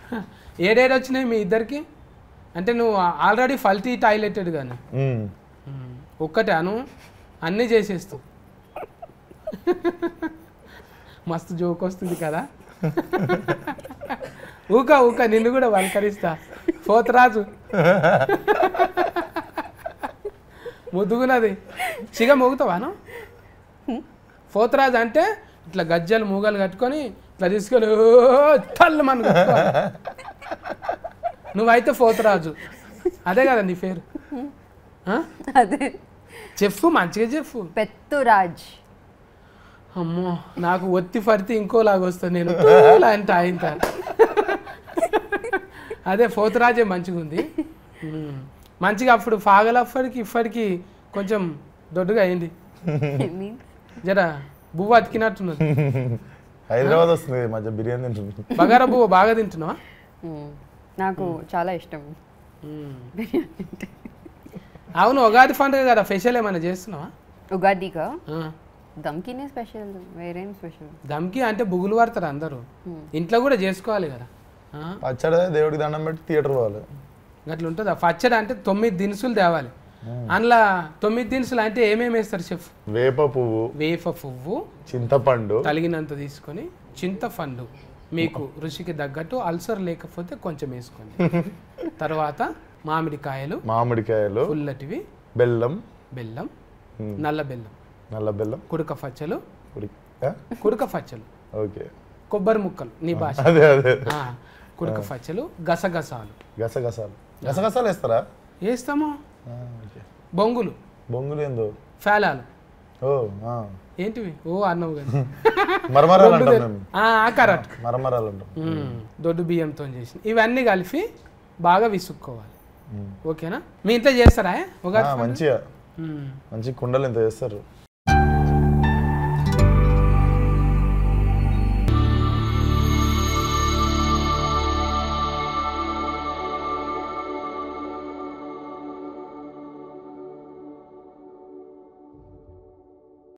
ఏడేడు వచ్చినాయి మీ ఇద్దరికి అంటే నువ్వు ఆల్రెడీ ఫల్టీ టాయిలెటెడ్ కానీ ఉమ్. ఒక్కటే అను అన్నీ చేసేస్తావు మస్తు జోక్ వస్తుంది కదా ఊక ఊక నిన్ను కూడా వల్కరిస్తా పోతరాజు ముద్దుగున్నది సిగ మోగుతావాను పోతరాజు అంటే ఇట్లా గజ్జలు మూగలు కట్టుకొని ఇట్లా తీసుకొని ఓ తల్లు మన నువ్వైతే పోతరాజు అదే కదా నీ పేరు ఆ? అదే చెప్పు మంచిగా చెప్పు పెత్తురాజ్ అమ్మో నాకు ఒత్తి పడితే ఇంకోలాగా వస్తా నేను ఇలా అంటే ఆయంత అదే పోతురాజే మంచిగా ఉంది ఉమ్. మంచిగా అప్పుడు ఫాగలప్పటికి ఇప్పటికి కొంచెం దొడ్డుగా అయింది జర బువ్వ అతికినట్టున్నది హైదరాబాద్ వస్తుంది ఈ మధ్య బిర్యానీ తింటుంది బగారా బువ్వ బాగా తింటున్నావా మ్మ్. నాకు చాలా ఇష్టం ఉమ్. బిర్యానీ అంటే అవును ఉగాది పండుగ కదా స్పెషల్ ఏమైనా చేస్తున్నావా ఉగాదిగా ఆ. దమ్కినే స్పెషల్ వేరేం స్పెషల్ దమ్కి అంటే బుగులు పడతారు అందరూ ఇంట్లో కూడా చేసుకోవాలి కదా ఆ? పచ్చడి దేవుడికి దండం పెట్టి థియేటర్ పోవాలి అట్లా ఉంటుంది ఆ పచ్చడి అంటే తొమ్మిది దినుసులు తేవాలి అందులో తొమ్మిది దినుసులు అంటే ఏమేమి వేస్తారు చెఫ్ వేప పువ్వు వేప పువ్వు చింతపండు తలిగినంత తీసుకొని చింతపండు మీకు రుచికి తగ్గట్టు అల్సర్ లేకపోతే కొంచెం వేసుకోండి తర్వాత మామిడికాయలు మామిడికాయలు పుల్లటివి బెల్లం బెల్లం మ్మ్. నల్ల బెల్లం నల్ల బెల్లం కుడక ఫచ్చలు ఉడి ఆ? కుడక ఫచ్చలు ఓకే కొబ్బరి ముక్కలు నీ భాష అదే అదే ఆ, కుడక ఫచ్చలు గసగసాలు గసగసాలు గసగసాలు వేస్తారా వేస్తామా ఆ, ఓకే బొంగులు బొంగులు ఏందో ఫేలాలు ఓ ఆ. ఏంటివి ఓ అన్నవు కానీ మరమరాలు అంటాం మేము కరెక్ట్ మరమరాలు అంటాం దొడ్డు బియ్యంతో చేసిన ఇవన్నీ కలిపి బాగా విసుక్కోవాలి మ్మ్. ఓకేనా మీ ఇంట్లో చేస్తారా ఉగాది ఆ, పండుగ? మంచిగా మ్మ్. మంచి కుండలు ఎంత చేస్తారు